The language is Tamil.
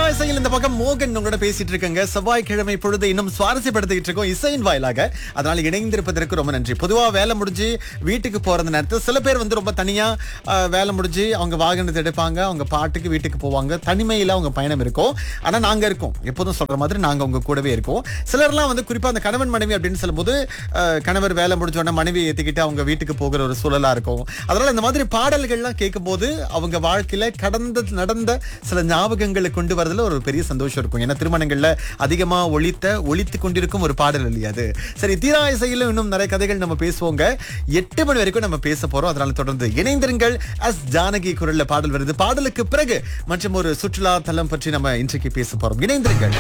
இசையில் இந்த பக்கம் மோகன் உங்களோட பேசிட்டு இருக்கங்க செவ்வாய்க்கிழமை பொழுது இன்னும் சுவாரஸ்யப்படுத்திட்டு இருக்கோம் இசையின் வாயிலாக அதனால இணைந்திருப்பதற்கு ரொம்ப நன்றி பொதுவா வேலை முடிஞ்சு வீட்டுக்கு போறது நேரத்தில் சில பேர் வந்து ரொம்ப தனியா அஹ், வேலை முடிஞ்சு அவங்க வாகனத்தை எடுப்பாங்க அவங்க பாட்டுக்கு வீட்டுக்கு போவாங்க தனிமையில அவங்க பயணம் இருக்கும் ஆனா நாங்க இருக்கோம் எப்போதும் சொல்ற மாதிரி நாங்க உங்க கூடவே இருக்கோம் சிலர்லாம் வந்து குறிப்பா அந்த கணவன் மனைவி அப்படின்னு சொல்லும்போது அஹ், கணவர் வேலை முடிஞ்ச உடனே மனைவி ஏத்திக்கிட்டு அவங்க வீட்டுக்கு போகிற ஒரு சூழலா இருக்கும் அதனால இந்த மாதிரி பாடல்கள்லாம் கேட்கும்போது அவங்க வாழ்க்கையில கடந்த நடந்த சில ஞாபகங்களை கொண்டு வரதுல ஒரு பெரிய சந்தோஷம் இருக்கும் ஏன்னா திருமணங்கள்ல அதிகமா ஒழித்த ஒழித்து கொண்டிருக்கும் ஒரு பாடல் இல்லையா அது சரி தீரா இசையிலும் இன்னும் நிறைய கதைகள் நம்ம பேசுவோங்க எட்டு மணி வரைக்கும் நம்ம பேச போறோம் அதனால தொடர்ந்து இணைந்திருங்கள் எஸ் ஜானகி குரல்ல பாடல் வருது பாடலுக்கு பிறகு மற்றும் ஒரு சுற்றுலா தலம் பற்றி நம்ம இன்றைக்கு பேச போறோம் இணைந்திருங்கள்